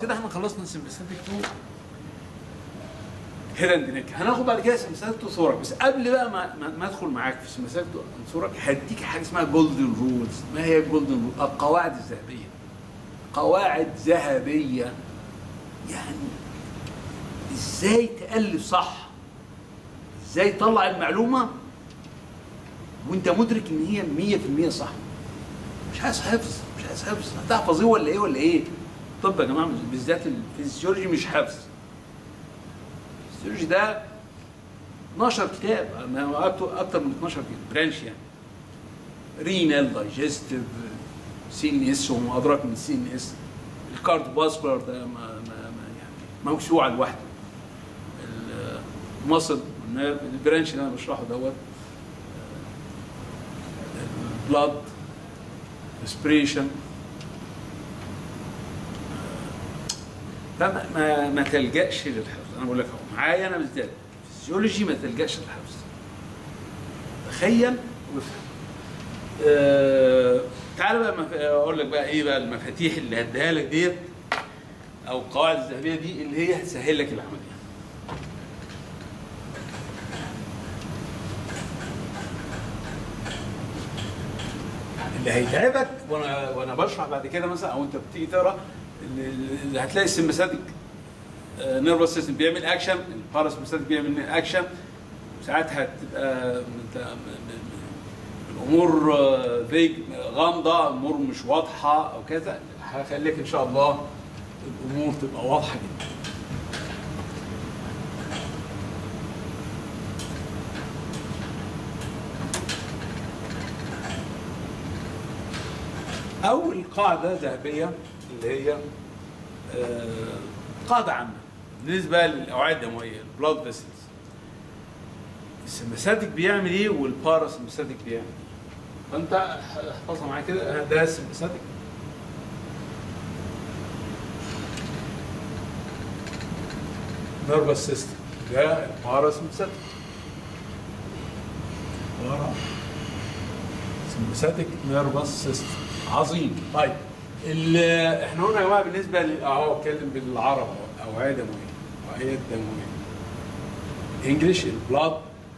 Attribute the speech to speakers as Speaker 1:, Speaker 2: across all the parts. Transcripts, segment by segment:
Speaker 1: كده احنا خلصنا سمبساتيك 2 هيد نيك هناخد بعد كده سمبساتيك 2 ثورك بس قبل بقى ما, ما, ما ادخل معاك في سمبساتيك 2 ثورك هديك حاجه اسمها جولدن رولز ما هي الجولدن رول القواعد الذهبيه قواعد ذهبيه يعني ازاي تالف صح ازاي تطلع المعلومه وانت مدرك ان هي 100% صح مش عايز حفظ مش عايز حفظ هتحفظ ايه ولا ايه ولا ايه طب يا جماعه بالذات الفيزيولوجي مش حفظ الفيزيولوجي ده 12 كتاب اكتر من 12 كتاب برانش يعني رينال دايجستيف سي ان اس وما ادراك من سي ان اس الكارد باسكولار ده ما, ما, ما يعني موسوعه لوحده المصل البرانش اللي انا بشرحه دوت البلاد ريسبريشن فما ما, ما تلجاش للحفظ انا بقول لك اهو معايا انا بالذات الفسيولوجي ما تلجاش للحفظ تخيل وافهم أه تعال بقى مف... اقول لك بقى ايه بقى المفاتيح اللي هديها لك ديت او القواعد الذهبيه دي اللي هي هتسهل لك العمليه اللي هيتعبك وانا وانا بشرح بعد كده مثلا او انت بتيجي تقرا اللي هتلاقي السمباثيك نيرفس سيستم بيعمل اكشن الباراسمباثيك بيعمل اكشن ساعتها تبقى الامور فيج غامضه الامور مش واضحه او كذا هخليك ان شاء الله الامور تبقى واضحه جدا اول قاعده ذهبيه اللي هي آه قاعده عامه بالنسبه للاوعيه الدمويه البلاد فيسلز السمباثيك بيعمل ايه والباراسمباثيك بيعمل ايه فانت احفظها معايا كده ده السمباثيك نيرفس سيستم ده الباراسمباثيك سمباثيك نيرفس سيستم عظيم طيب احنا قلنا يا جماعه بالنسبه اهو اتكلم بالعربي اوعيه دمويه اوعيه دمويه انجلش البلاد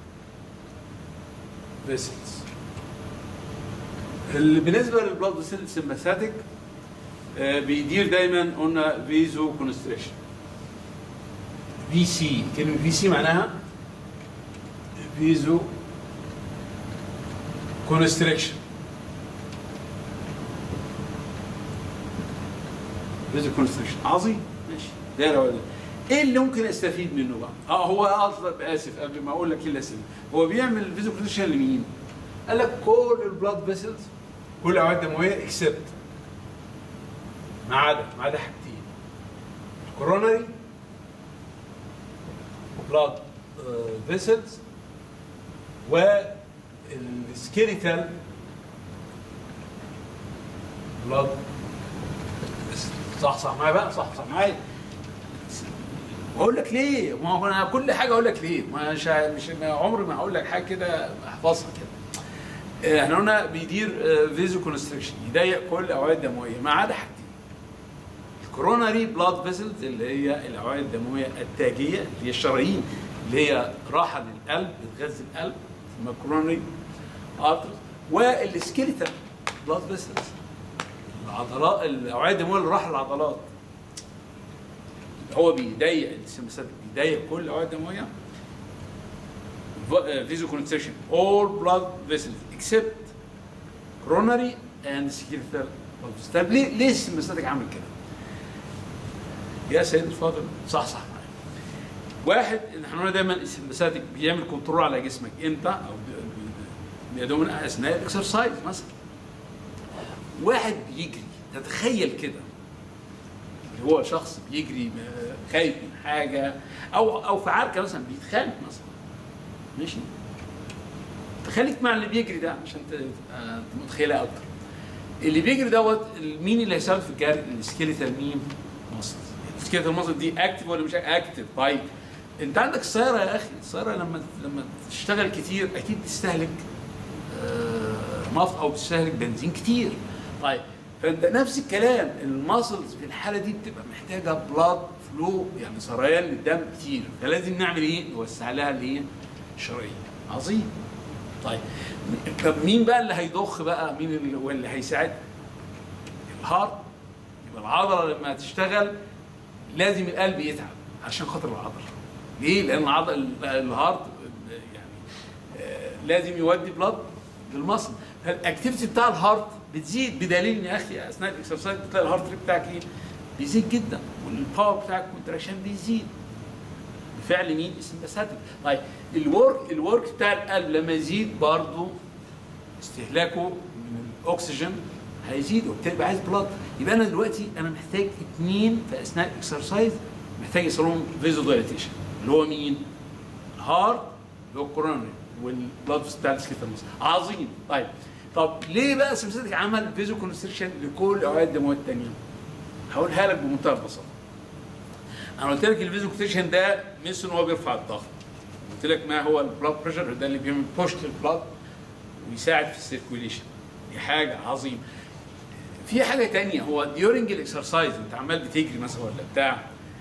Speaker 1: فيسلز بالنسبه للبلاد فيسل سمباثيك بيدير دايما قلنا فيزو كونستريشن في سي كلمه في سي معناها فيزو كونستريكشن فيزو كونستريكشن عظيم ماشي ده ولا ايه اللي ممكن استفيد منه بقى؟ اه هو اصلا اسف قبل ما اقول لك ايه الاسئله هو بيعمل فيزو كونستريكشن لمين؟ قال لك كل البلاد فيسلز كل الاوعيه الدمويه اكسبت ما عدا ما عدا حاجتين الكوروناري بلاد فيسلز والسكيليتال بلاد صح صح معايا بقى صح صح معايا اقول لك ليه ما هو انا كل حاجه اقول لك ليه مش مش عمري ما هقول لك حاجه كده احفظها كده احنا قلنا بيدير فيزو كونستريكشن يضيق كل الاوعيه الدمويه ما عدا حاجتين الكوروناري بلاد فيسلز اللي هي الاوعيه الدمويه التاجيه اللي هي الشرايين اللي هي راحه للقلب بتغذي القلب ثم الكوروناري ارترز والسكيليتال بلاد فيسلز العضلات الاوعيه الدمويه اللي راح للعضلات هو بيضيق السمباثيك بيضيق كل الاوعيه الدمويه فيزو كونستريكشن all blood vessels except coronary and skeletal طب ليه ليه السمباثيك عامل كده؟ يا سيد الفاضل صح صح معايا واحد احنا قلنا دايما السمباثيك بيعمل كنترول على جسمك امتى او بيدوم من اثناء الاكسرسايز مثلا واحد بيجري تتخيل كده اللي هو شخص بيجري خايف من حاجه او او في عركه مثلا بيتخانق مثلا ماشي تخليك مع اللي بيجري ده عشان تبقى متخيلها اكتر اللي بيجري دوت مين اللي هيساعد في الجري السكيليتال مين مصل السكيليتال مصل دي اكتف ولا مش اكتف باي انت عندك السياره يا اخي السياره لما لما تشتغل كتير اكيد تستهلك نفط او بتستهلك بنزين كتير طيب فانت نفس الكلام الماسلز في الحاله دي بتبقى محتاجه بلاد فلو يعني سريان للدم كتير فلازم نعمل ايه؟ نوسع لها الايه؟ الشرايين عظيم طيب طب مين بقى اللي هيضخ بقى مين اللي, اللي هيساعد؟ الهارت يبقى العضله لما تشتغل لازم القلب يتعب عشان خاطر العضله ليه؟ لان العضله الهارت يعني آه، لازم يودي بلاد للمصل فالاكتيفيتي بتاع الهارت بتزيد بدليل ان يا اخي اثناء الاكسرسايز بتلاقي الهارت ريت بتاعك ايه؟ بيزيد جدا والباور بتاعك كونتراكشن بيزيد بفعل مين؟ السمباثيك طيب الورك الورك بتاع القلب لما يزيد برضه استهلاكه من الاكسجين هيزيد وبالتالي عايز بلاد يبقى انا دلوقتي انا محتاج اثنين في اثناء الاكسرسايز محتاج يحصل لهم فيزو دايليتيشن اللي هو مين؟ الهارت اللي هو الكورونري والبلاد بتاع السكيتال عظيم طيب طب ليه بقى سمساتك عمل فيزو كونستريكشن لكل الاوعيه الدمويه الثانيه؟ هقولها لك بمنتهى البساطه. انا قلت لك الفيزو كونستريكشن ده مش ان هو بيرفع الضغط. قلت لك ما هو البلاد بريشر ده اللي بيعمل بوش للبلاد ويساعد في السيركوليشن. دي حاجه عظيمه. في حاجه ثانيه هو ديورنج الاكسرسايز انت عمال بتجري مثلا ولا بتاع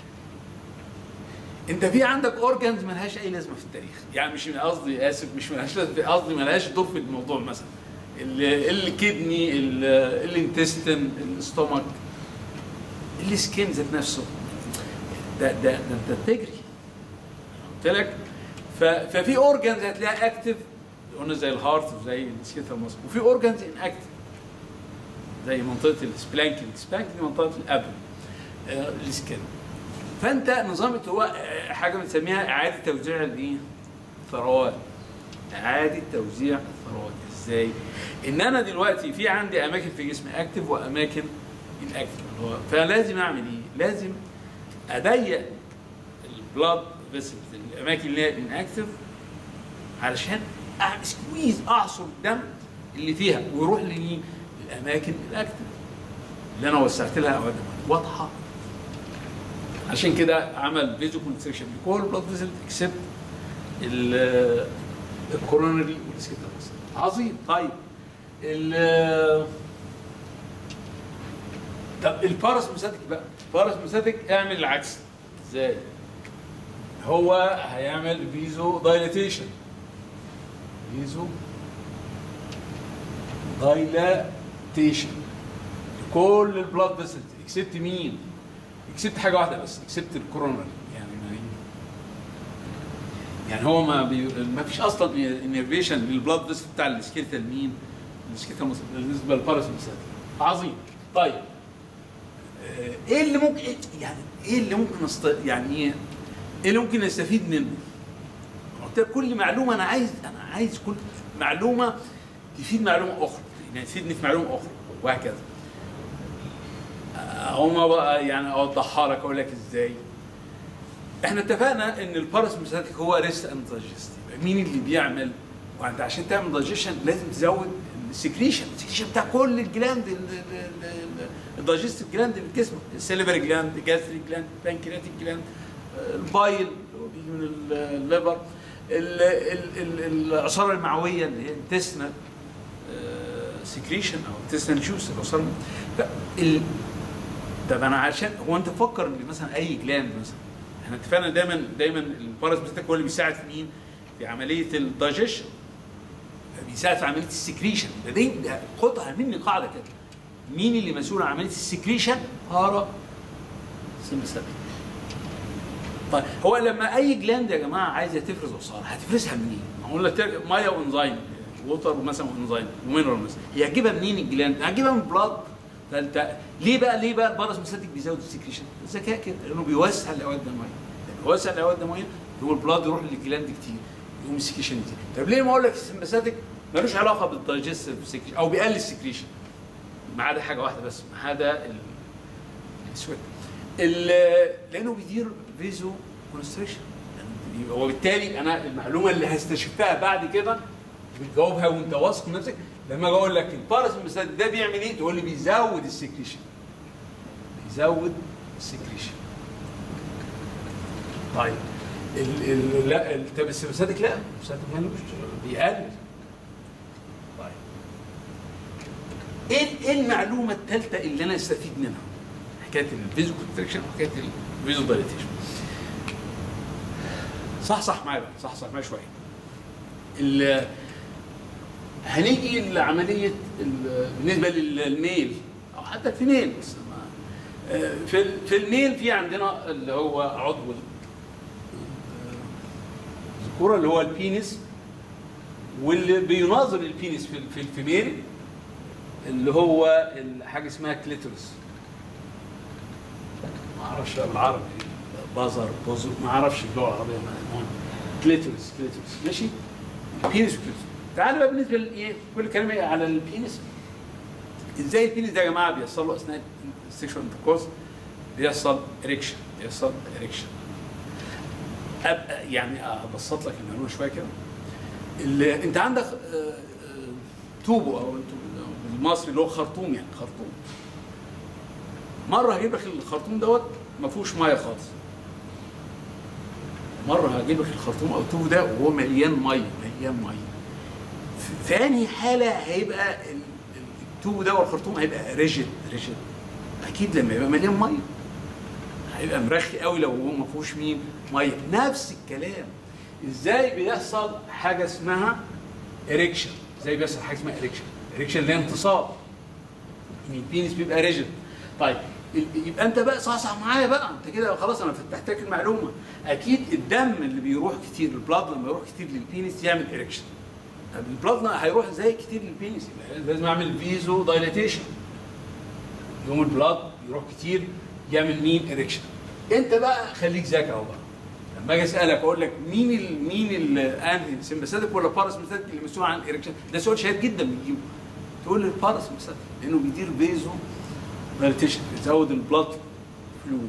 Speaker 1: انت في عندك اورجانز ملهاش اي لازمه في التاريخ يعني مش قصدي اسف مش ملهاش لازمه قصدي ملهاش دور في الموضوع مثلا ال- الكدني ال- الانتستين الاستومك السكين ذات نفسه ده ده ده انت بتجري قلت لك ف- ففي اورجانز هتلاقيها اكتف قلنا زي الهارت وزي السكيتال ماسك وفي اورجانز ان اكتف زي منطقه السبلانكين السبلانكين دي منطقه الابل آه، السكين فانت نظام هو آه، حاجه بنسميها اعاده توزيع الايه؟ الثروات اعاده توزيع الثروات ازاي؟ ان انا دلوقتي في عندي اماكن في جسمي اكتف واماكن الاكتف اللي هو فلازم اعمل ايه؟ لازم اضيق البلاد فيسلز الاماكن اللي هي اناكتف علشان اعمل سكويز اعصر الدم اللي فيها ويروح لمين؟ الاماكن الاكتف اللي انا وسعت لها اوعيه دمويه واضحه عشان كده عمل فيزو كونستريكشن لكل بلاد فيزل اكسبت الكورونري والسكيتال عظيم طيب ال طب الباراسمساتيك بقى الباراسمساتيك اعمل العكس ازاي؟ هو هيعمل فيزو دايليتيشن فيزو دايلاتيشن لكل البلاد فيسلز اكسبت مين؟ اكسبت حاجه واحده بس اكسبت الكورونري يعني ما يعني هو ما بي... ما فيش اصلا انرفيشن للبلاد فيسل بتاع السكيلتال مين؟ السكيلتال مس- بالنسبه للباراسمسات عظيم طيب آه، ايه اللي ممكن إيه- يعني ايه اللي ممكن نست... يعني ايه ايه اللي ممكن نستفيد منه؟ قلت لك كل معلومه انا عايز انا عايز كل معلومه تفيد معلومه اخرى يعني تفيدني في معلومه اخرى وهكذا هما بقى يعني اوضحها لك اقول لك ازاي احنا اتفقنا ان الباراسمساتيك هو ريست اند دايجست مين اللي بيعمل وانت عشان تعمل دايجيشن لازم تزود السكريشن السكريشن بتاع كل الجلاند الدايجستيف جلاند اللي في جسمك السيلفري جلاند الجاستريك جلاند البانكرياتيك جلاند البايل اللي هو بيجي من الليفر ال- ال- ال- العصاره المعويه اللي هي intestinal سكريشن او intestinal جوس العصاره ف- طب انا عشان هو انت فكر ان مثلا اي جلاند مثلا احنا اتفقنا دايما دايما الباراسمستيك هو اللي بيساعد في مين؟ في عمليه الدايجيشن بيساعد في عمليه السكريشن ده دي ده خدها مني قاعده كده مين اللي مسؤول عن عمليه السكريشن؟ بارا سمساتيك طيب هو لما اي جلاند يا جماعه عايزه تفرز عصاره هتفرزها منين؟ هقول لك ميه وانزيم ووتر مثلا وانزيم ومينرال مثلا هي هتجيبها منين الجلاند؟ هتجيبها من البلاد فانت ليه بقى ليه بقى الباراسمساتيك بيزود السكريشن؟ ذكاء كده لانه بيوسع الاوعيه الدمويه لما بيوسع الاوعيه الدمويه هو البلاد يروح للجلاند كتير يقوم السكريشن يزيد طب ليه ما اقول لك السمباثيك ملوش علاقه بالدايجستيف سكريشن او بيقلل السكريشن ما عدا حاجه واحده بس ما عدا ال- السويت ال- لانه بيدير فيزو كونستريكشن وبالتالي انا المعلومه اللي هستشفها بعد كده بتجاوبها وانت واثق من نفسك لما اجي اقول لك الباراسمباثيك ده بيعمل ايه؟ تقول لي بيزود السكريشن بيزود السكريشن طيب ال ال لا ال- طب السمباثيك لا السمباثيك مالوش بيقلل طيب ايه ايه المعلومه الثالثه اللي انا استفيد منها؟ حكايه الفيزو كونتراكشن وحكايه الفيزو دايليتيشن. صح صح معايا بقى صح صح معايا شويه. ال- هنيجي لعمليه ال- بالنسبه للميل او حتى الفيميل بس ما- آه، في ال- في الميل في عندنا اللي هو عضو ال- الذكوره اللي هو البينس واللي بيناظر البينس في في الفيميل اللي هو ال- حاجه اسمها كليتورس ما اعرفش بقى بالعربي بازر بوزر ما اعرفش اللغه العربيه ما- المهم كليتورس كليتورس ماشي بينس وكليتورس تعالوا بقى بالنسبه لايه كل كلمه على البينس ازاي البينس ده يا جماعه بيحصل له اثناء السكشوال انتركورس بيحصل اريكشن بيحصل اريكشن ابقى يعني ابسط لك المعلومه شويه كده اللي انت عندك آه، آه، توبو او انتوا بالمصري اللي هو خرطوم يعني خرطوم مره هجيب لك الخرطوم دوت ما فيهوش ميه خالص مره هجيب لك الخرطوم او التوبو ده وهو مليان ميه مليان ميه في- في انهي حاله هيبقى ال- ال- التوبو ده والخرطوم هيبقى ريجيد ريجيد اكيد لما يبقى مليان ميه هيبقى مرخي قوي لو هو ما فيهوش مين ميه نفس الكلام ازاي بيحصل حاجه اسمها اريكشن ازاي بيحصل حاجه اسمها اريكشن اريكشن اللي هي انتصاب البينس بيبقى ريجيد طيب ال- يبقى انت بقى صحصح معايا بقى انت كده خلاص انا فتحت لك المعلومه اكيد الدم اللي بيروح كتير البلاد لما يروح كتير للبينس يعمل اريكشن طب البلاد هيروح زي كتير للبينس يبقى لازم اعمل فيزو دايليتيشن يوم البلاد يروح كتير يعمل مين اريكشن انت بقى خليك ذكي اهو بقى لما اجي اسالك اقول لك مين ال مين الانهي سمباثيك ولا باراسمباثيك اللي مسؤول عن الاريكشن ده سؤال شهير جدا بنجيبه تقول لي الباراسمباثيك لانه بيدير بيزو دايليتيشن بيزود البلاد فلويد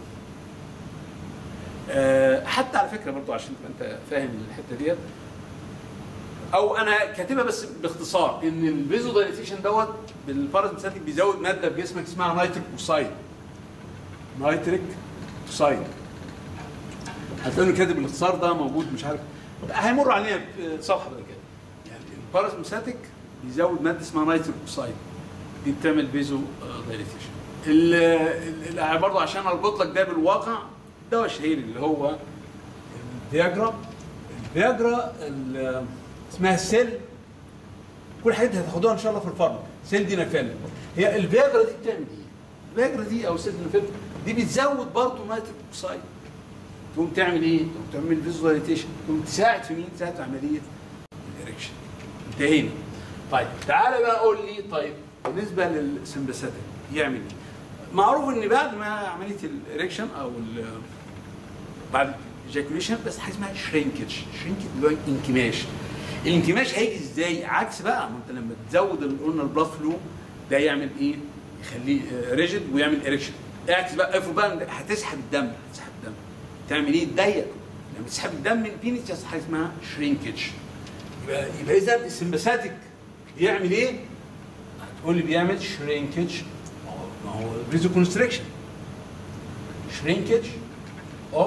Speaker 1: أه حتى على فكره برضو عشان تبقى انت فاهم الحته ديت او انا كاتبها بس باختصار ان الفيزو دايليتيشن دوت بالباراسمباثيك بيزود ماده في جسمك اسمها نيتريك اوكسايد نيتريك اوكسايد هتلاقوني كاتب الاختصار ده موجود مش عارف هيمر علينا في صفحه بعد كده يعني الباراسمباثيك بيزود ماده اسمها نيتريك اوكسايد دي بتعمل فيزو دايليتيشن برضه عشان اربط لك ده بالواقع الدواء الشهير اللي هو الفياجرا الفياجرا ال- اسمها سيل كل الحاجات دي هتاخدوها ان شاء الله في الفارما سيل دي نفال هي الفياجرا دي بتعمل ايه؟ الفياجرا دي او سيل دي نفال دي بتزود برضه نيتريك اوكسايد تقوم تعمل ايه؟ تقوم تعمل فيزواليتيشن تقوم تساعد في مين؟ تساعد في عمليه الاريكشن انتهينا طيب تعالى بقى قول لي طيب بالنسبه للسمباثيك يعمل ايه؟ معروف ان بعد ما عمليه الاريكشن او ال- بعد الايجاكوليشن بس حاجه اسمها شرينكج شرينكج اللي هو انكماش الانكماش هيجي ازاي؟ عكس بقى ما انت لما تزود ال- قلنا البلاد فلو ده يعمل ايه؟ يخليه ريجيد ويعمل اريكشن اعكس بقى افرض بقى إنك هتسحب الدم هتسحب الدم تعمل ايه؟ تضيق لما تسحب الدم من البينس يحصل حاجه اسمها شرينكج يبقى يبقى اذا السمباثيك بيعمل ايه؟ هتقول لي بيعمل شرينكج ما هو بريزو كونستريكشن شرينكج اوف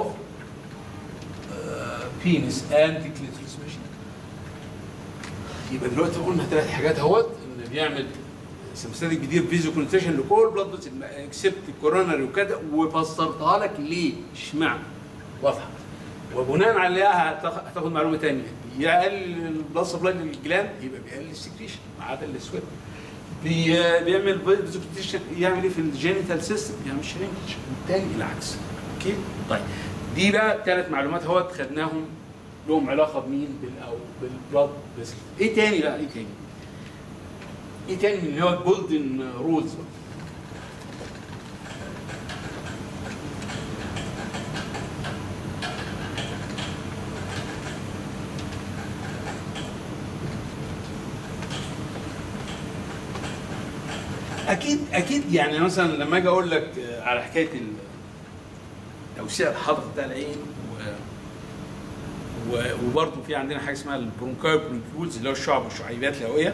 Speaker 1: بينس اند كليتورس ماشي يبقى دلوقتي قلنا ثلاث حاجات اهوت ان بيعمل سمباثيك بيدير فيزو كونستريكشن لكل بلاد فيسل اكسبت الكوروناري وكذا وفسرتها لك ليه؟ اشمعنى؟ واضحه وبناء عليها هتاخ- هتاخد معلومه ثانيه يقلل البلاد سبلاي للجلاند يبقى بيقلل السكريشن ما عدا الاسود بي بيعمل فيزوكتيشن يعمل ايه في الجينيتال سيستم يعمل شرينكج والتاني العكس اوكي طيب دي بقى ثلاث معلومات اهوت خدناهم لهم علاقه بمين بال او بالبلاد فيسل ايه تاني بقى ايه تاني ايه تاني من اللي هو الجولدن رولز اكيد اكيد يعني مثلا لما اجي اقول لك آه، على حكايه ال- توسيع الحدق بتاع العين و و- وبرضه في عندنا حاجه اسمها البرونكاي برونكيولز اللي هو الشعب والشعيبات الهوائيه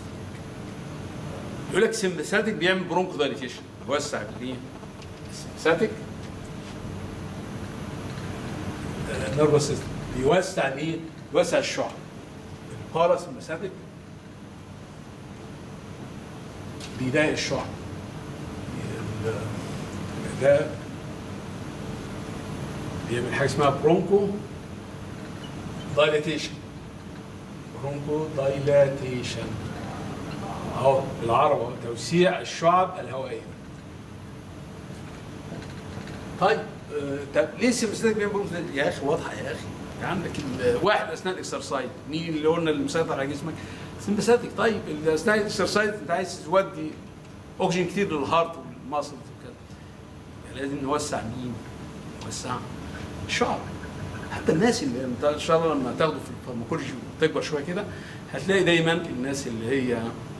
Speaker 1: يقول لك سمباثيك بيعمل برونكو دايليتيشن بيوسع الايه؟ السمباثيك نيرفس سيستم بيوسع الايه؟ بيوسع الشعب الباراسمباثيك بيضايق الشعب ال- ده بيعمل حاجه اسمها برونكو دايلاتيشن برونكو دايلاتيشن اهو بالعربي أهو، توسيع الشعب الهوائيه طيب آه، طب ليه السمباثيك بين برونكو يا اخي واضحه يا اخي أنت عندك الواحد اثناء الاكسرسايز مين اللي قلنا اللي مسيطر على جسمك سمباثيك طيب ال- اثناء الاكسرسايز انت عايز تودي اكسجين كتير للهارت والماسلز وكده لازم نوسع مين؟ نوسع الشعب حتى الناس اللي انت ان شاء الله لما تاخده في الفارماكولوجي وتكبر شويه كده هتلاقي دايما الناس اللي هي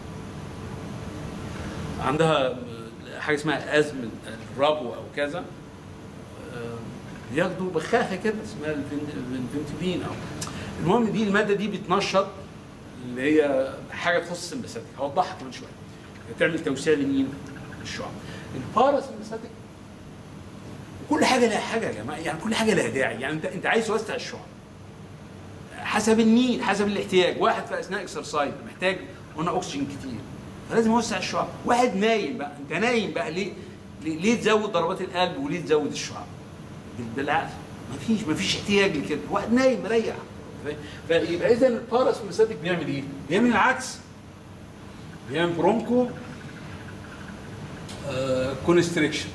Speaker 1: عندها حاجه اسمها ازمه الربو او كذا آه، بياخدوا بخاخه كده اسمها الفين- الفنتولين او المهم دي الماده دي بتنشط اللي هي حاجه تخص السمباثيك هوضحها كمان شويه بتعمل توسيع لمين؟ للشعب الباراسمباثيك كل حاجه لها حاجه يا جماعه يعني كل حاجه لها داعي يعني انت انت عايز توسع الشعب حسب النيد حسب الاحتياج واحد في اثناء اكسرسايز محتاج قلنا اكسجين كتير فلازم يوسع الشعب واحد نايم بقى انت نايم بقى ليه ليه, ليه تزود ضربات القلب وليه تزود الشعب بال- بالعقل مفيش مفيش احتياج لكده واحد نايم مريح فاهم؟ فيبقى اذا الباراسمباثيك بيعمل ايه؟ بيعمل العكس بيعمل برونكو كونستريكشن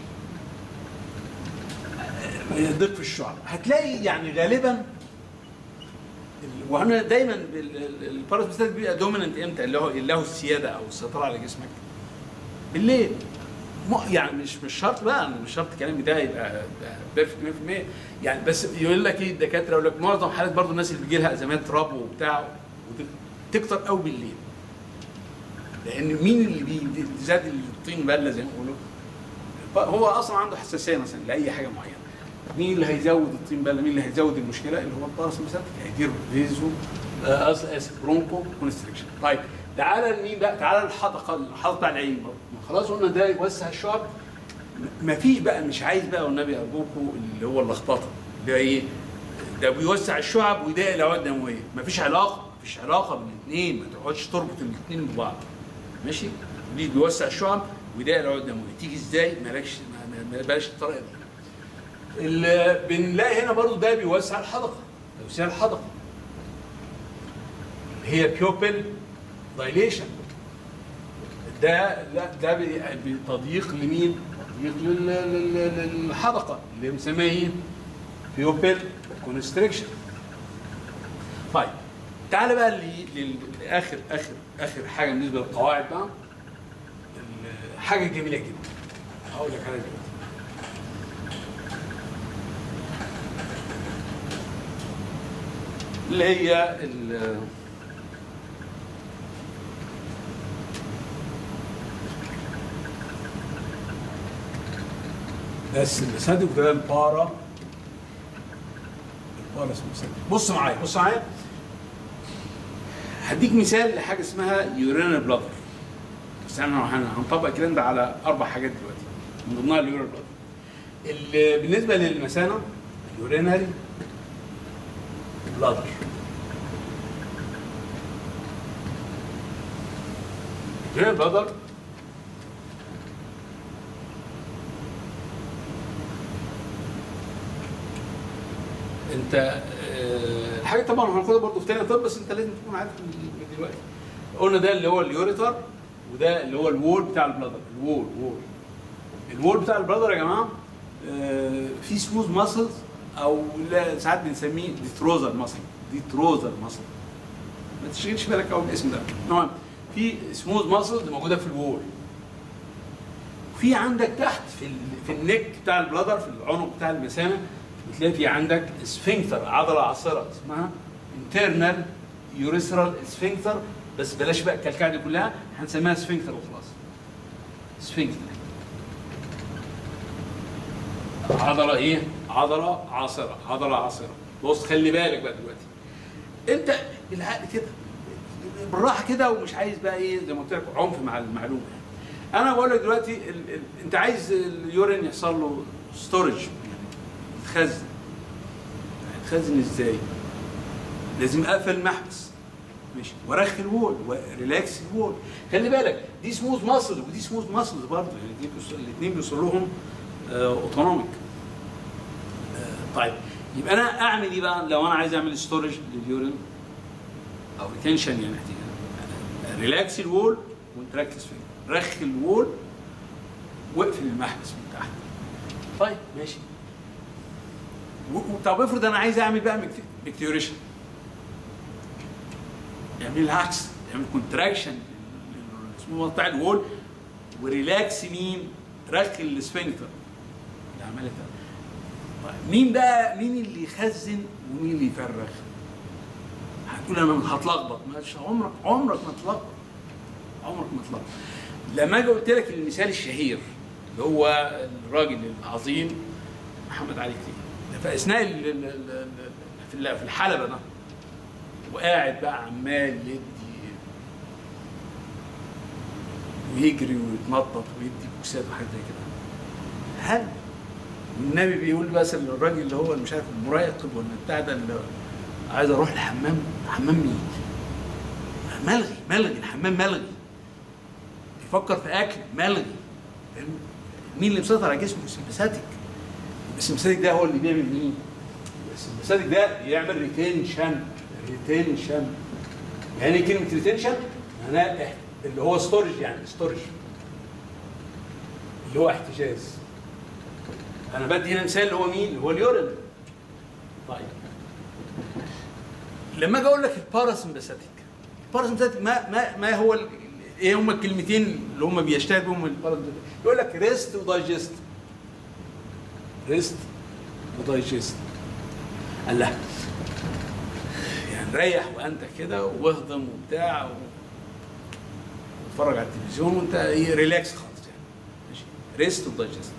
Speaker 1: ضيق في الشعب هتلاقي يعني غالبا ال- وانا دايما الباراسمباثيك بيبقى دوميننت امتى اللي هو اللي هو السياده او السيطره على جسمك بالليل م- يعني مش مش شرط بقى أنا مش شرط كلامي ده يبقى بيرفكت 100% يعني بس يقول لك ايه الدكاتره يقول لك معظم حالات برضو الناس اللي بيجي لها ازمات ربو وبتاع تكتر قوي بالليل لان مين اللي بي- زاد الطين بله زي ما بيقولوا هو اصلا عنده حساسيه مثلا لاي حاجه معينه مين اللي هيزود الطين بله مين اللي هيزود المشكله اللي هو الباراسمباثيك هيدير فيزو آه، اسف اسف برونكو كونستريكشن طيب تعالى لمين بقى تعالى للحدقه الحدقه بتاع العين برضه ما خلاص قلنا ده يوسع الشعب ما فيش بقى مش عايز بقى والنبي ارجوكوا اللي هو اللخبطه اللي هو ايه ده بيوسع الشعب ويضايق الاوعيه الدمويه ما فيش علاقه ما فيش علاقه بين الاثنين ما تقعدش تربط الاثنين ببعض ماشي دي بيوسع الشعب ويضايق الاوعيه الدمويه تيجي ازاي مالكش ما- ما- ما بلاش الطريقه دي اللي بنلاقي هنا برضو ده بيوسع الحدقه توسيع الحدقه هي بيوبل دايليشن ده لا ده بي- بتضييق لمين؟ تضييق لل- لل- للحدقه اللي بنسميها ايه؟ بيوبل كونستريكشن طيب تعالى بقى ل- لل- لاخر اخر اخر حاجه بالنسبه للقواعد بقى ال- حاجه جميله جدا هقول لك عليها دلوقتي اللي هي ال- بس السادك ده البارا البارا اسمه سادك بص معايا بص معايا هديك مثال لحاجه اسمها يورينال بلادر بس احنا هن- هنطبق الكلام ده على اربع حاجات دلوقتي من ضمنها اليورينال بلادر اللي بالنسبه للمثانه اليورينال بلادر اليورينال بلادر انت آه، الحاجه طبعا هناخدها برضه في تاني طب بس انت لازم تكون عارف من من دلوقتي قلنا ده اللي هو اليوريتر وده اللي هو الوول بتاع البلادر الوول وول الوول بتاع البلادر يا جماعه آه، في سموث ماسلز او لا ساعات بنسميه ديتروزر ماسل ديتروزر ماسل ما تشغلش بالك قوي بالاسم ده المهم في سموث ماسلز موجوده في الوول في عندك تحت في ال... في النك بتاع البلادر في العنق بتاع المثانه بتلاقي في عندك سفنكتر عضله عاصره اسمها انترنال يوريثرال سفنكتر بس بلاش بقى الكلكعه دي كلها هنسميها سفنكتر وخلاص سفنكتر عضله ايه؟ عضله عاصره عضله عاصره بص خلي بالك بقى دلوقتي انت العقل كده بالراحه كده ومش عايز بقى ايه زي ما قلت لك عنف مع المعلومه انا بقول لك دلوقتي ال ال انت عايز اليورين يحصل له ستورج يعني يتخزن يتخزن ازاي؟ لازم اقفل المحبس ماشي ورخي الوول وريلاكس الوول خلي بالك دي سموث ماسل ودي سموث ماسلز برضه يعني الاثنين بيوصل لهم اوتونوميك طيب يبقى انا اعمل ايه بقى لو انا عايز اعمل ستورج لليورين او ريتنشن يعني ريلاكس الوول وانتراكتس فيه رخي الوول واقفل المحبس من تحت طيب ماشي و- و- طب افرض انا عايز اعمل بقى مكتيوريشن يعمل العكس يعمل كونتراكشن اسمه بتاع الوول وريلاكس مين؟ رخي السفنكتر اللي عملتها طيب مين بقى مين اللي يخزن ومين اللي يفرغ؟ هتقول انا هتلخبط مش عمرك عمرك ما تلخبط عمرك ما تلخبط لما اجي قلت لك المثال الشهير اللي هو الراجل العظيم محمد علي كريم في اثناء ال- ال- ال- ال- في ال- في الحلبه ده وقاعد بقى عمال يدي ويجري ويتنطط ويدي بوكسات وحاجات زي كده هل النبي بيقول بس الراجل اللي هو مش عارف المراقب ولا بتاع ده اللي عايز اروح الحمام حمام مين؟ ملغي ملغي الحمام ملغي بيفكر في اكل ملغي مين اللي مسيطر على جسمه السمباثيك السمباثيك ده هو اللي بيعمل مين؟ السمباثيك ده بيعمل ريتنشن ريتنشن يعني إيه كلمه ريتنشن معناها إح- اللي هو ستورج يعني ستورج اللي هو احتجاز انا بدي هنا مثال اللي هو مين؟ اللي هو اليورين طيب لما اجي اقول لك الباراسمباثيك الباراسمباثيك ما ما ما هو ال- ايه هم الكلمتين اللي هم بيشتهر بهم الباراسمباثيك يقول لك ريست ودايجست ريست ودايجست قال لا يعني ريح وانت كده واهضم وبتاع و- واتفرج على التلفزيون وانت ايه ريلاكس خالص يعني ماشي ريست ودايجست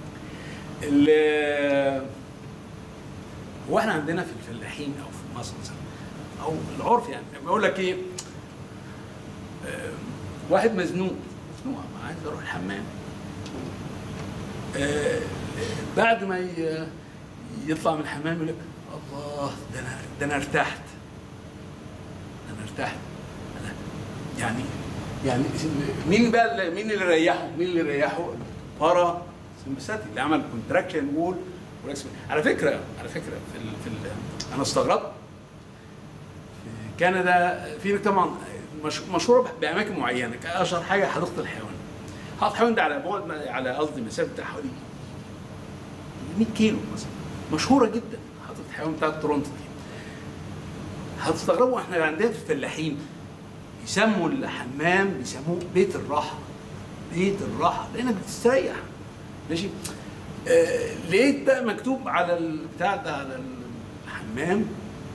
Speaker 1: ال- هو احنا عندنا في الفلاحين او في مصر مثلا او العرف يعني بيقول لك ايه آه، واحد مزنوق مزنوق عايز اروح الحمام آه، بعد ما ي- يطلع من الحمام يقول لك الله ده انا ده انا ارتحت ده انا ارتحت أنا- يعني يعني مين بقى اللي- مين اللي ريحه؟ مين اللي ريحه؟ بارا سمباثيك اللي عمل كونتراكشن وول على فكره على فكره في ال في ال انا استغربت في كندا في طبعا مش مشهوره باماكن معينه اشهر حاجه حديقه الحيوان حديقه الحيوان ده على بعد على قصدي مسافه بتاع حوالي 100 كيلو مثلا مشهوره جدا حديقه الحيوان بتاعت تورونتو دي هتستغربوا احنا عندنا في الفلاحين يسموا الحمام بيسموه بيت الراحه بيت الراحه لانك بتستريح ماشي آه لقيت بقى مكتوب على البتاع ده على الحمام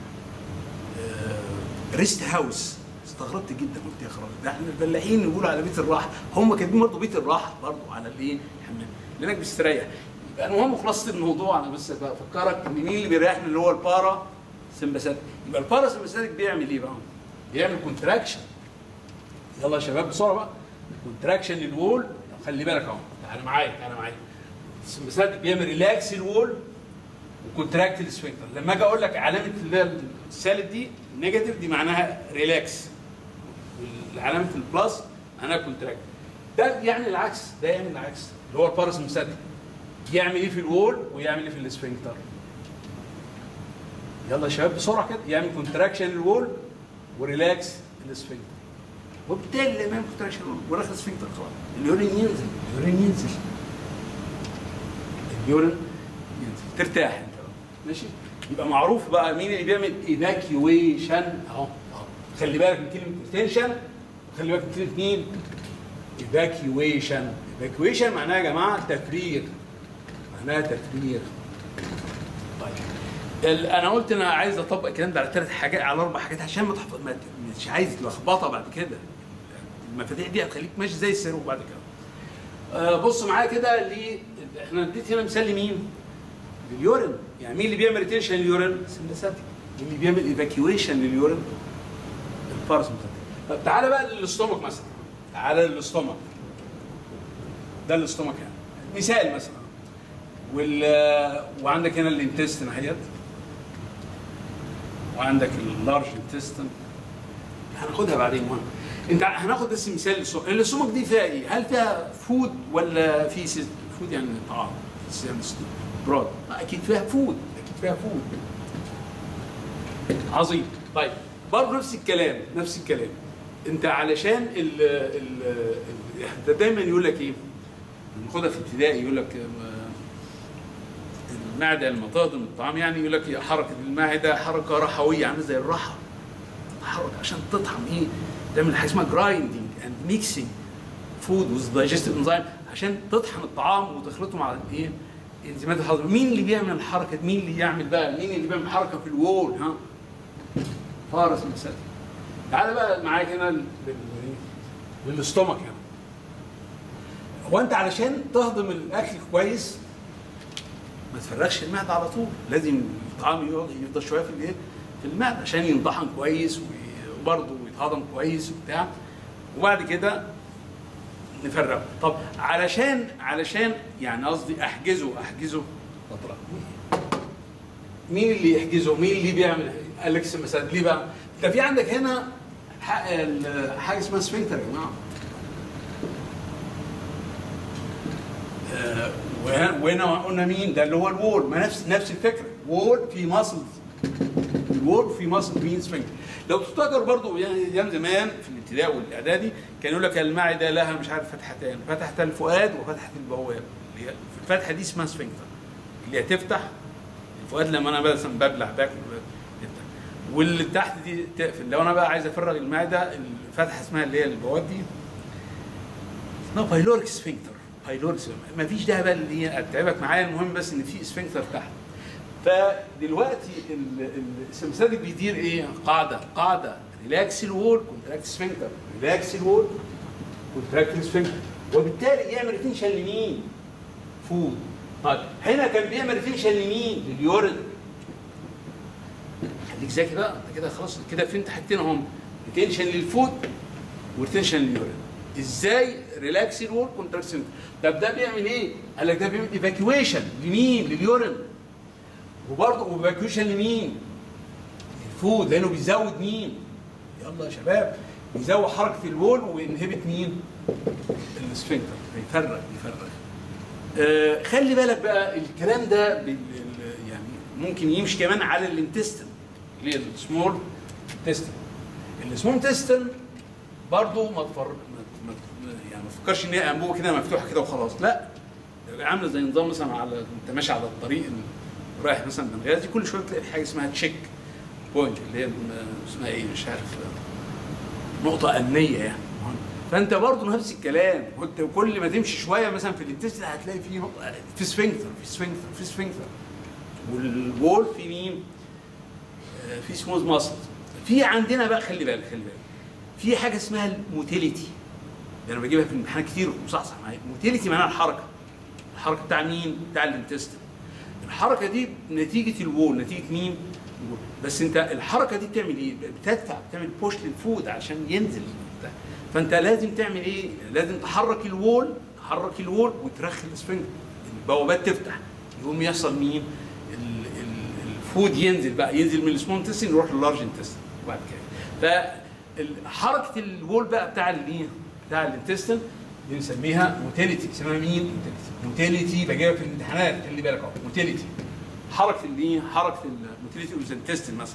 Speaker 1: آه ريست هاوس استغربت جدا قلت يا خراب ده احنا الفلاحين يقولوا على بيت الراحه هم كاتبين برضه بيت الراحه برضه على الايه الحمام لانك بتستريح يبقى المهم خلاصه الموضوع انا بس بفكرك ان مين اللي بيريحني اللي هو البارا سمباثيك يبقى البارا سمباثيك بيعمل ايه بقى؟ بيعمل كونتراكشن يلا يا شباب بسرعه بقى كونتراكشن للوول خلي بالك اهو تعالى معايا تعالى معايا السمباثيك بيعمل ريلاكس الوول وكونتراكت السفنكتر لما اجي اقول لك علامه اللي هي السالب دي نيجاتيف دي معناها ريلاكس والعلامه البلس معناها كونتراكت ده يعني العكس ده يعمل العكس اللي هو الباراسمباثيك يعمل ايه في الوول ويعمل ايه في السفنكتر يلا يا شباب بسرعه كده يعمل كونتراكشن للوول وريلاكس السفنكتر وبالتالي لما يعمل كونتراكشن وريلاكس السفنكتر خلاص اليورين ينزل اليورين ينزل اليورين ينزل ترتاح انت بقى. ماشي يبقى معروف بقى مين اللي بيعمل ايفاكيويشن اهو اهو خلي بالك من كلمه ريتنشن وخلي بالك من كلمه مين ايفاكيويشن ايفاكيويشن معناها يا جماعه تفريغ معناها تفريغ طيب ال- انا قلت انا عايز اطبق الكلام ده على ثلاث حاجات على اربع حاجات عشان ما تحفظ ما ت- مش عايز لخبطه بعد كده المفاتيح دي هتخليك ماشي زي السيروم بعد كده آه بص معايا كده ل احنا اديت هنا مثال لمين؟ لليورين يعني مين اللي بيعمل ريتنشن لليورين؟ سمباثيك مين اللي بيعمل ايفاكيويشن لليورين؟ الباراسمباثيك طب تعالى بقى للاستومك مثلا تعالى للاستومك ده الاستومك يعني مثال مثلا وال وعندك هنا الانتستين اهيت وعندك اللارج انتستين هناخدها بعدين مهم انت هناخد بس مثال للسمك السمك دي فيها ايه؟ هل فيها فود ولا في سيز... فود يعني طعام برود اكيد فيها فود اكيد فيها فود عظيم طيب برضه نفس الكلام نفس الكلام انت علشان ال ال ال- دايما يقول لك ايه؟ ناخدها في ابتدائي يقول لك آه، المعده لما تهضم الطعام يعني يقول لك حركه المعده حركه رحويه عامله زي الرحى تحرك عشان تطحن ايه تعمل حاجه اسمها جرايندنج اند ميكسينج فود وذ دايجستيف انزيم عشان تطحن الطعام وتخلطه مع ايه انزيمات الهضم مين اللي بيعمل الحركه دي؟ مين اللي يعمل بقى مين اللي بيعمل حركه في الوول ها فارس المساتي تعالى بقى معاك هنا لل- لل- للاستومك هنا هو انت علشان تهضم الاكل كويس ما تفرغش المعده على طول لازم الطعام يقعد- يفضل شويه في الايه في المعده عشان ينطحن كويس وي- وبرضه يتهضم كويس وبتاع وبعد كده نفرغه طب علشان علشان يعني قصدي احجزه احجزه بطرق. مين اللي يحجزه مين اللي بيعمل اليكس مثلا ليه بقى ده في عندك هنا ح- ال- حاجه اسمها سفنكتر يا جماعه آه، وهنا وهنا قلنا مين ده اللي هو الوول ما نفس نفس الفكره وول في ماسلز الوول في ماسل مين سفنكتر لو تفتكر برضو يعني ايام زمان في الابتدائي والاعدادي كان يقول لك المعده لها مش عارف فتحتين فتحه الفؤاد وفتحه البواب اللي هي الفتحه دي اسمها سفنكتر اللي هي تفتح الفؤاد لما انا مثلا ببلع باكل تفتح واللي تحت دي تقفل لو انا بقى عايز افرغ المعده الفتحه اسمها اللي هي البواب دي اسمها بايلوريك سفنكتر بايلوريك ما فيش داعي بقى اللي هي اتعبك معايا المهم بس ان في سفنكتر تحت فدلوقتي ال- ال- السمسادك بيدير ايه؟ قاعده قاعده ريلاكس الوول كونتراكت سفنكتر ريلاكس الوول كونتراكت سفنكتر وبالتالي يعمل ريتنشن لمين؟ فود طيب هنا كان بيعمل ريتنشن لمين؟ لليورين خليك ذكي بقى انت كده خلاص كده فهمت حاجتين اهم ريتنشن للفود وريتنشن لليورين ازاي ريلاكس الوول كونتراكت سفنكتر طب ده بيعمل ايه؟ قال لك ده بيعمل ايفاكيويشن لمين؟ لليورين وبرضه وباكيوشن لمين؟ الفود لانه بيزود مين؟ يلا يا شباب بيزود حركه الوول وينهبت مين؟ السفنكتر بيفرغ بيفرغ آه خلي بالك بقى الكلام ده بال- ال- يعني ممكن يمشي كمان على الانتستن اللي هي السمول انتستن السمول انتستن برضه ما تفر ما- ما- يعني ما تفكرش ان هي انبوبه كده مفتوحه كده وخلاص لا عامله زي نظام مثلا على انت ماشي على الطريق ال- رايح مثلا بنغازي كل شويه تلاقي في حاجه اسمها تشيك بوينت اللي هي م- اسمها ايه مش عارف نقطه امنيه يعني فانت برضه نفس الكلام كنت كل ما تمشي شويه مثلا في الانتستين هتلاقي في نقطه في سفنكتر في سفنكتر في سفنكتر والوول في مين؟ آه، في سموث ماسل في عندنا بقى خلي بالك خلي بالك في حاجه اسمها الموتيليتي انا بجيبها في الامتحان كتير ومصحصح معايا موتيليتي معناها الحركه الحركه بتاع مين؟ بتاع الانتستين الحركه دي نتيجه الوول نتيجه مين؟ الوول. بس انت الحركه دي بتعمل ايه؟ بتدفع بتعمل بوش للفود عشان ينزل بتاع. فانت لازم تعمل ايه؟ لازم تحرك الوول تحرك الوول وترخي السفنكتر البوابات تفتح يقوم يحصل مين؟ ال- ال- الفود ينزل بقى ينزل من السمول انتستين يروح للارج انتستين وبعد كده فحركه الوول بقى بتاع الايه؟ بتاع الانتستين دي بنسميها موتيليتي اسمها مين؟ موتيليتي بجيبها في الامتحانات خلي بالك اهو موتيليتي حركه الايه؟ حركه الموتيليتي اوف انتستين مثلا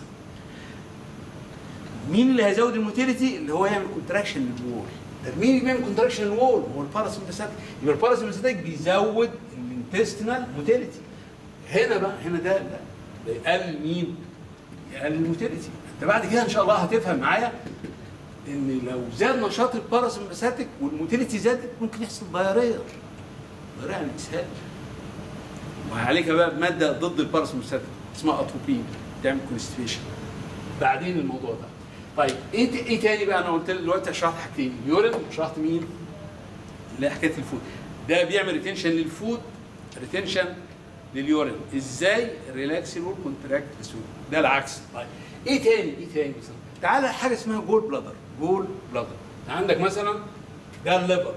Speaker 1: مين اللي هيزود الموتيليتي؟ اللي هو يعمل كونتراكشن للوول طب مين اللي بيعمل كونتراكشن للوول؟ هو الباراسمبثيك يبقى الباراسمبثيك بيزود الانتستينال موتيليتي هنا بقى هنا ده لا ده يقلل مين؟ يقلل الموتيليتي انت بعد كده ان شاء الله هتفهم معايا ان لو زاد نشاط الباراسمبثيك والموتيليتي زادت ممكن يحصل ضياريه ضياريه يعني اسهال وعليك بقى بماده ضد الباراسمبثيك اسمها اتروبين تعمل كونستيبيشن بعدين الموضوع ده طيب ايه ت- ايه تاني بقى انا قلت لك دلوقتي شرحت حاجتين اليورين وشرحت مين؟ اللي هي حكايه الفود ده بيعمل ريتنشن للفود ريتنشن لليورين ازاي ريلاكس الور كونتراكت السود ده العكس طيب ايه تاني ايه تاني مثلا تعالى حاجه اسمها جول بلادر جول بلادر عندك مثلا ده الليفر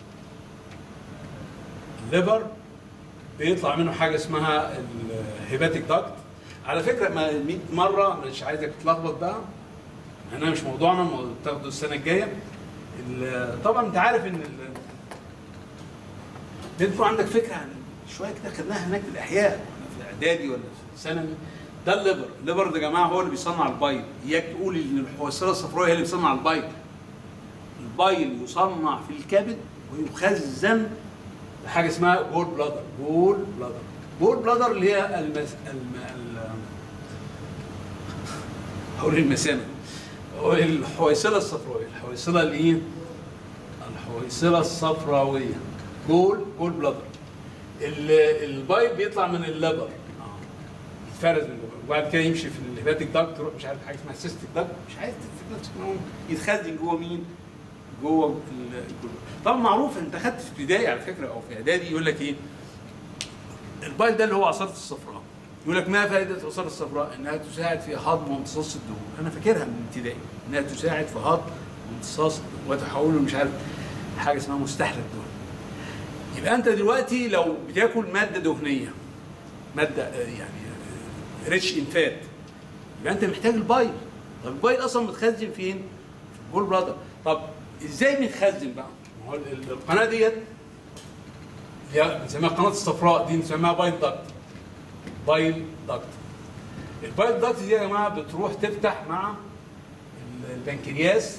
Speaker 1: الليفر بيطلع منه حاجه اسمها الهيباتيك داكت على فكره ما 100 مره مش عايزك تتلخبط بقى انا مش موضوعنا مو- تاخده السنه الجايه ال- طبعا انت عارف ان ال- لازم يكون عندك فكره عن شويه كده خدناها هناك في الاحياء ولا في اعدادي ولا في ثانوي ده الليبر الليبر ده يا جماعه هو اللي بيصنع البيض اياك تقول ان الحويصله الصفراء هي اللي بتصنع البيض البيض يصنع في الكبد ويخزن بحاجه اسمها جول بلادر جول بلادر جول بلادر اللي هي المس... الم... ال... هقول المثانه هو الحويصله الصفراويه الحويصله الايه؟ الحويصله الصفراويه جول جول بلادر ال- البايب بيطلع من اللبر يتفرز من اللبر وبعد كده يمشي في الهيباتيك داكت يروح مش عارف حاجه اسمها سيستيك داكت مش عايز تفتكر نفسك إن هو يتخزن جوه مين؟ جوه ال- الجلوب طبعا معروف انت خدت في ابتدائي على فكره او في اعدادي يقول لك ايه؟ البايل ده اللي هو عصاره الصفراء يقول لك ما فائده عصاره الصفراء؟ انها تساعد في هضم وامتصاص الدهون انا فاكرها من ابتدائي انها تساعد في هضم وامتصاص وتحوله مش عارف حاجه اسمها مستحلى الدهون يبقى انت دلوقتي لو بتاكل ماده دهنيه ماده آه، يعني ريتش ان فات يبقى انت محتاج البايل طب البايل اصلا متخزن فين؟ في الجول برادر طب ازاي بيتخزن بقى؟ ما هو ال- ال- القناه ديت هي بنسميها القناه الصفراء دي بنسميها بايل داكت بايل داكت البايل داكت دي يا جماعه بتروح تفتح مع ال- البنكرياس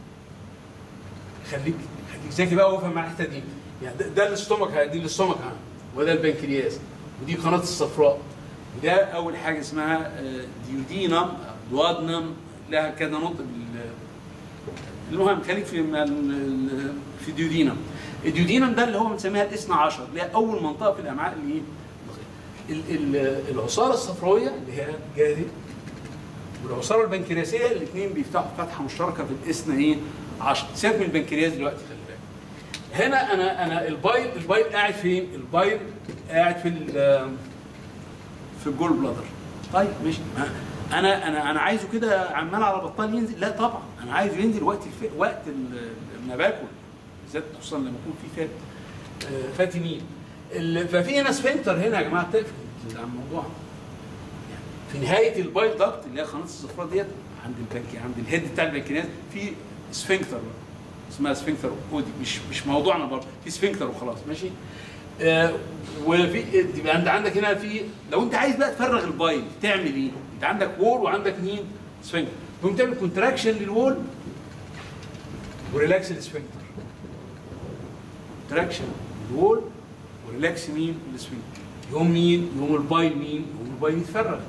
Speaker 1: خليك خليك ذكي بقى وافهم مع الحته دي يعني ده, ده الاستومك ها- دي الاستومك ها وده البنكرياس ودي قناه الصفراء وده اول حاجه اسمها آه، ديودينم دوادنم لها كذا نطق بال- المهم خليك في ال- ال- في ديودينم الديودينم ده اللي هو بنسميها الاثنى عشر اللي هي اول منطقه في الامعاء اللي ايه ال- ال- العصاره الصفراويه اللي هي جايه دي والعصاره البنكرياسيه الاثنين بيفتحوا فتحه مشتركه في الاثنى ايه 10 سيبك من البنكرياس دلوقتي خلي بالك هنا انا انا البايل البايل قاعد فين؟ البايل قاعد في ال- في الجول بلادر طيب ماشي ما- انا انا انا عايزه كده عمال على بطال ينزل لا طبعا انا عايزه ينزل وقت الف... وقت ال- ما باكل بالذات خصوصا لما يكون في فات آه، فاتي مين ال- ففي هنا سفنكتر هنا يا جماعه بتقفل عن الموضوع يعني في نهايه البايل داكت اللي هي قناه الصفراء ديت عند البنكي عند الهيد بتاع البنكرياس في سفنكتر بقى. اسمها سفنكتر اودي مش مش موضوعنا برضه في سفنكتر وخلاص ماشي آه وفي يبقى انت عندك هنا في لو انت عايز بقى تفرغ البايل تعمل ايه؟ انت عندك وول وعندك مين؟ سفنكتر تقوم تعمل كونتراكشن للوول وريلاكس السفنكتر كونتراكشن للوول وريلاكس مين؟ السفنكتر يوم مين؟ يوم البايل مين؟ يوم البايل يتفرغ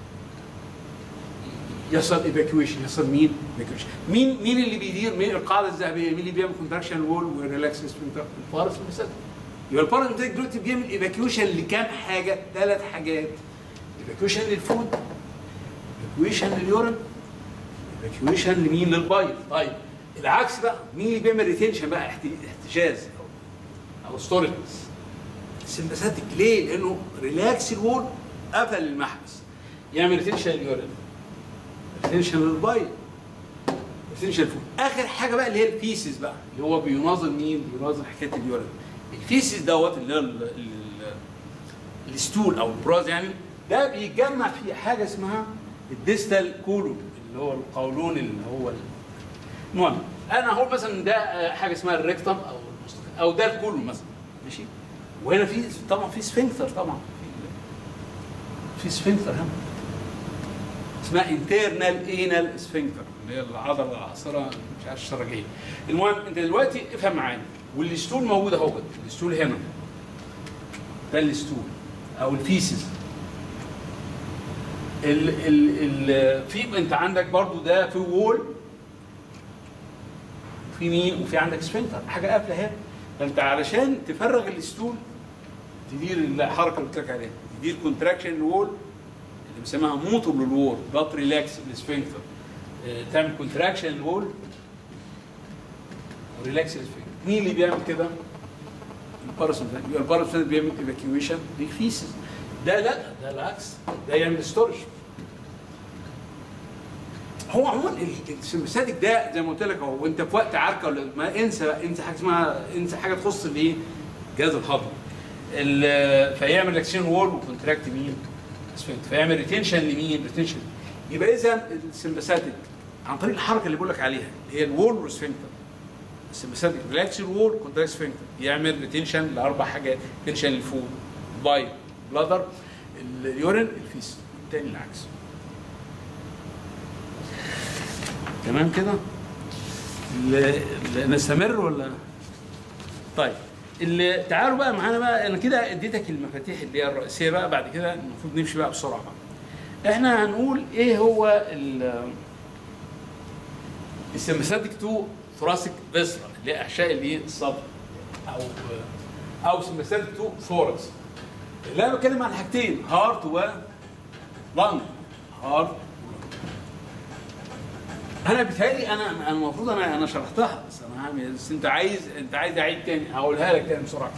Speaker 1: يحصل ايفاكيويشن يحصل مين؟ ايفاكيويشن مين مين اللي بيدير مين القاعده الذهبيه مين اللي بيعمل كونتراكشن وول وريلاكس سفنكتر؟ الفارس المسدس يبقى البارامتريك دلوقتي بيعمل ايفاكيويشن لكام حاجه؟ ثلاث حاجات ايفاكيويشن للفود ايفاكيويشن لليورين ايفاكيويشن لمين؟ للبايل طيب العكس بقى مين اللي بيعمل ريتنشن بقى احت- احتجاز او ستورج السمباثيك ليه؟ لانه ريلاكس الوول قفل المحبس يعمل ريتنشن لليورين ريتنشن للبايل ريتنشن للفود اخر حاجه بقى اللي هي الفيسز بقى اللي هو بيناظر مين؟ بيناظر حكايه اليورين الفيسز دوت اللي هو ال- ال- الستول او البراز يعني ده بيتجمع في حاجه اسمها الديستال كولون اللي هو القولون اللي هو ال- المهم انا هقول مثلا ده آه، حاجه اسمها الريكتم او المستقيم او ده الكولون مثلا ماشي وهنا في طبعا في سفنكتر طبعا في في سفنكتر هنا اسمها انترنال انال سفنكتر اللي هي العضله العصره مش عارف الشرجيه المهم انت دلوقتي افهم معايا والستول موجود اهو الستول هنا ده الستول او الفيسز ال ال ال في انت عندك برضو ده في وول في مين وفي عندك سفنكتر حاجه قافله اهي فانت علشان تفرغ الستول تدير الحركه اللي قلت لك عليها تدير كونتراكشن الوول اللي بنسميها موتور للوول بط ريلاكس السفنكتر آه، تعمل كونتراكشن الوول وريلاكس السفنكتر مين اللي بيعمل كده؟ الباراسمبثيك يبقى الباراسمبثيك بيعمل ايفاكيويشن للفيسز ده لا ده العكس ده يعمل ستورج هو عموما ال- السمبثيك ده زي ما قلت لك اهو وانت في وقت عركه ولا ما انسى بقى، انسى حاجه اسمها انسى حاجه تخص الايه؟ جهاز الهضم ال- فيعمل اكسين وول وكونتراكت مين؟ اسفنت فيعمل ريتنشن لمين؟ ريتنشن يبقى اذا السمبثيك عن طريق الحركه اللي بقول لك عليها اللي هي الوول والسفنكتر السمباثيك ريلاكس الوول كونتراكت سفنكتر يعمل ريتنشن لاربع حاجات ريتنشن للفود باي بلادر اليورين الفيس والتاني العكس تمام كده ل- ل- نستمر ولا طيب اللي تعالوا بقى معانا بقى انا كده اديتك المفاتيح اللي هي الرئيسيه بقى بعد كده المفروض نمشي بقى بسرعه بقى احنا هنقول ايه هو ال السمباثيك تو ثوراسيك فيسرا اللي هي احشاء اللي هي الصدر او او سمباثيك تو ثوركس اللي انا بتكلم عن حاجتين هارت و لانج هارت انا بيتهيألي انا انا المفروض انا انا شرحتها بس انا هعمل بس انت عايز انت عايز اعيد تاني هقولها لك تاني بسرعه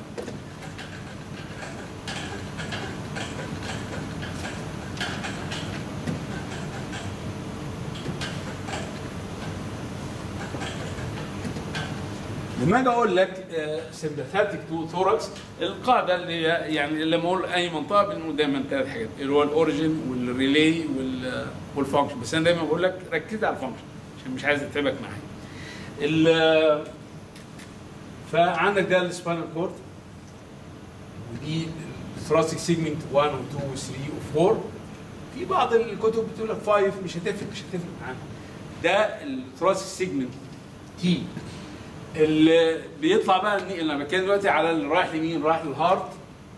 Speaker 1: لما اجي اقول لك سمباثيك تو ثوركس القاعده اللي هي يعني لما اقول اي منطقه بنقول دايما ثلاث حاجات اللي هو الاوريجن والريلي وال- والفانكشن بس انا دايما بقول لك ركز على الفانكشن عشان مش عايز اتعبك معايا. ال- فعندك ده السباينال كورد ودي الثراسيك سيجمنت 1 و 2 و 3 و 4 في بعض الكتب بتقول لك 5 مش هتفرق مش هتفرق معانا ده الثراسيك سيجمنت تي اللي بيطلع بقى إن- انا بتكلم دلوقتي على اللي رايح لمين رايح للهارت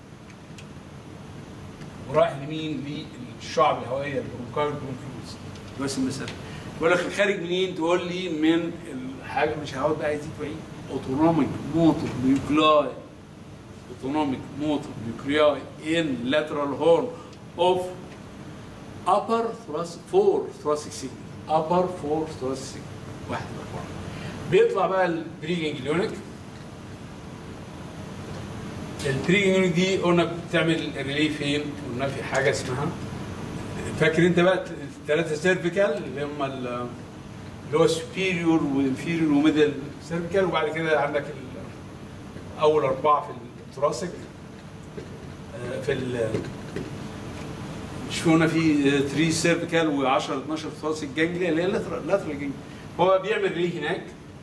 Speaker 1: ورايح لمين للشعب الهوائيه البرونكايل برونكيولز بس المثال بقول لك الخارج منين تقول لي من الحاجه مش هقعد بقى يزيد وعيد اوتونوميك موتور نيوكلاي autonomic motor nuclei in lateral horn of upper thoracic four thoracic segment upper four thoracic segment واحد من أربعة بيطلع بقى البري جانجليونيك البري جانجليونيك دي قلنا بتعمل ريلي فين؟ قلنا في حاجه اسمها فاكر انت بقى الثلاثه سيرفيكال اللي هم ال- اللي هو سبيريور وانفيريور وميدل سيرفيكال وبعد كده عندك ال- اول اربعه في الثراسك آه، في ال مش في هنا في 3 سيرفيكال و10 12 ثراسك جانجليا اللي هي لاترال لاترال جانجليا هو بيعمل ريلي هناك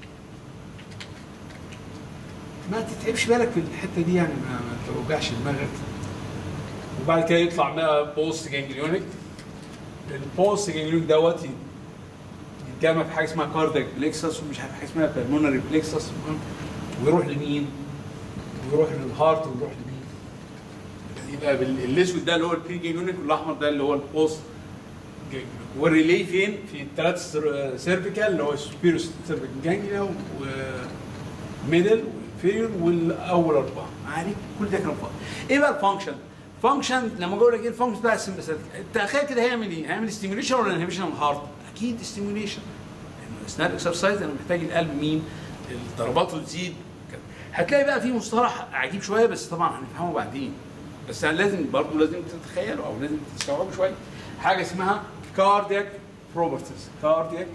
Speaker 1: ما تتعبش بالك في الحته دي يعني ما, ما توجعش دماغك وبعد كده يطلع بقى بوست جانجليونيك البوست جانجليونيك دوت يتجمع في حاجه اسمها كاردياك بليكسس ومش عارف حاجه اسمها بالمونري بليكسس ويروح لمين؟ ويروح للهارت ويروح لمين؟ يبقى بال- الاسود ده اللي هو البري جانجليونيك والاحمر ده اللي هو البوست جانجليونيك والريلي فين؟ في الثلاث سيرفيكال اللي هو السوبيريور سيرفيكال جانجليا وميدل والفيريور والاول اربعه عارف كل ده كلام فاضي ايه بقى الفانكشن؟ فانكشن لما اقول لك ايه الفانكشن بتاع السمباثيك تخيل كده هيعمل ايه؟ هيعمل ستيميوليشن ولا انهبيشن الهارت؟ اكيد ستيميوليشن لانه اثناء الاكسرسايز انا محتاج القلب مين؟ ضرباته تزيد كده. هتلاقي بقى في مصطلح عجيب شويه بس طبعا هنفهمه بعدين بس أنا لازم برضه لازم تتخيلوا او لازم تستوعبوا شويه حاجه اسمها كاردياك بروبرتيز كاردياك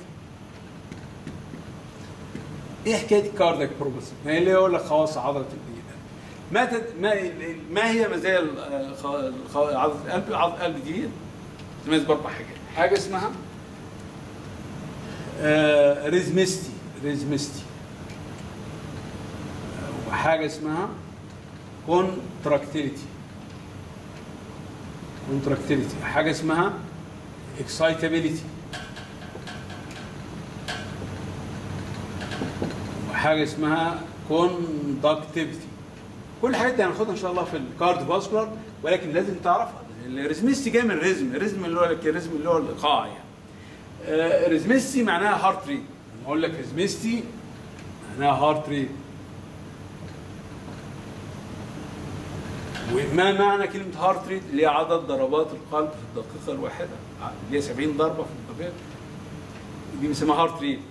Speaker 1: ايه حكايه الكاردياك بروبرتيز؟ ما هي اللي يقول لك خواص عضله الجديد ما تد... ما ما هي مزايا ال- خ- الخ- عضله القلب عضله القلب دي تميز باربع حاجات حاجه اسمها آه ريزمستي ريزمستي آه، وحاجه اسمها كونتراكتيليتي كونتراكتيليتي حاجه اسمها اكسايتابيليتي وحاجه اسمها كوندكتيفيتي كل الحاجات دي هناخدها ان شاء الله في الكارد فاسكولار ولكن لازم تعرفها الريزمستي جاي من الريزم الريزم اللي هو الريزم اللي هو الايقاع يعني آه، ريزمستي معناها هارت ريت لما اقول لك ريزمستي معناها هارت ريت وما معنى كلمة هارت ريت اللي هي عدد ضربات القلب في الدقيقة الواحدة اللي هي 70 ضربة في الدقيقة دي بنسميها هارت ريت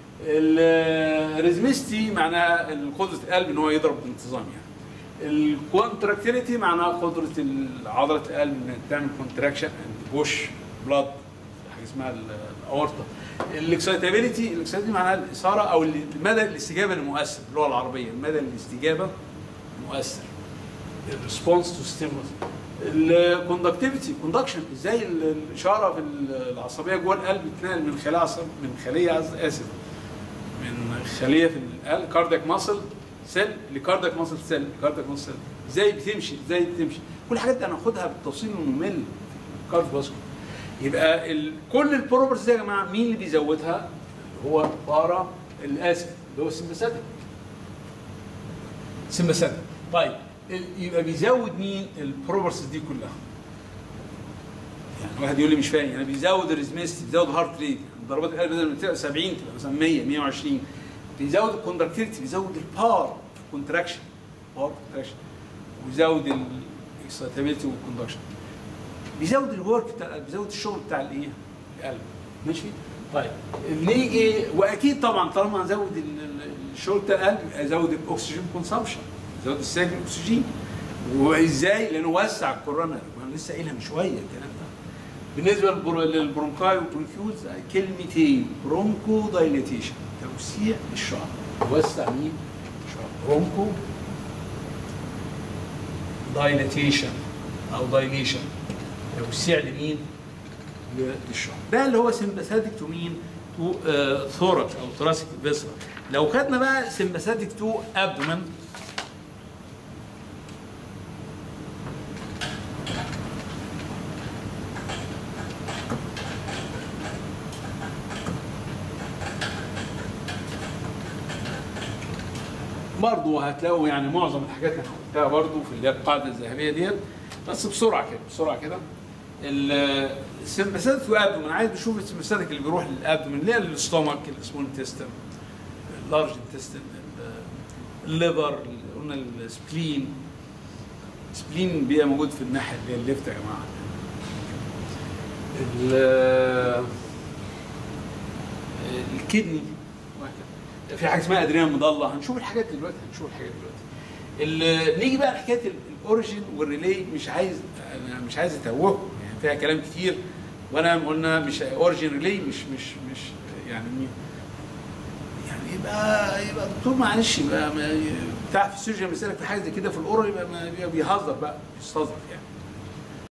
Speaker 1: الريزمستي معناها قدرة القلب ان هو يضرب بانتظام يعني الكونتراكتيليتي معناها قدرة عضلة القلب انها تعمل كونتراكشن اند بوش بلاد حاجة اسمها ال- الاورطة الاكسايتابيليتي الاكسايتابيليتي معناها الاثارة او ال- مدى الاستجابة المؤثر باللغة العربية مدى الاستجابة المؤثر الريسبونس تو ستيمولس الكوندكتيفيتي كوندكشن ازاي ال- الاشاره في ال- العصبيه جوه القلب بتتنقل من خليه عصب من خليه عز- اسف من خليه في القلب كاردياك ماسل سيل لكاردياك ماسل سيل كاردياك ماسل سيل ازاي بتمشي ازاي بتمشي كل الحاجات دي هناخدها بالتفصيل الممل في الكارديو فاسكولار يبقى ال... كل البروبرتيز دي يا جماعه مين اللي بيزودها؟ هو بارا الاسف اللي هو السمباثيك سمباثيك طيب ال- يبقى بيزود مين البروبرتيز دي كلها يعني واحد يقول لي مش فاهم يعني بيزود الريزميستي بيزود الهارت ريت ضربات القلب بدل ما تبقى 70 تبقى مثلا 100 120 بيزود الكوندكتيفيتي بيزود الباور كونتراكشن باور كونتراكشن ويزود الاكسيتابيلتي والكوندكشن بيزود الورك بتاع القلب بيزود الشغل بتاع الايه؟ القلب ماشي؟ طيب نيجي واكيد طبعا طالما هزود ال- ال- الشغل بتاع القلب يبقى ازود الاكسجين كونسبشن ازود الساكن الاكسجين وازاي؟ لانه وسع الكوروناري وانا لسه قايلها من شويه الكلام ده بالنسبه للبرو- للبرونكاي والبرونكيولز كلمتين برونكو دايليتيشن توسيع الشعر وسع مين؟ الشعر برونكو دايليتيشن او دايليشن توسيع لمين؟ للشعر ده اللي هو سمباثيك تو مين؟ تو ثوركس او ثوراسيك فيسرا لو خدنا بقى سمباثيك تو ابدومن برضه هتلاقوا يعني معظم الحاجات اللي أنا قلتها برضه في اللي هي القاعده الذهبيه ديت بس بسرعه كده بسرعه كده السمباثيك والابدومن عايز نشوف السمباثيك اللي بيروح للابدومن اللي هي الاستومك السمول انتستين اللارج انتستين الليفر قلنا السبلين السبلين بيبقى موجود في الناحيه اللي هي الليفت يا جماعه ال- الكدني وهكذا. في حاجه اسمها ادرينال مضله هنشوف الحاجات دلوقتي هنشوف الحاجات دلوقتي ال- نيجي بقى لحكايه ال- الاوريجين والريلي مش عايز انا مش عايز اتوهكم يعني فيها كلام كتير وانا قلنا مش اوريجين ريلي مش مش مش يعني مين يعني يبقى يبقى دكتور معلش يبقى ما- بتاع في السيرجن بيسالك في حاجه زي كده في الاورال يبقى ما- يبقى بيهزر بقى بيستظرف يعني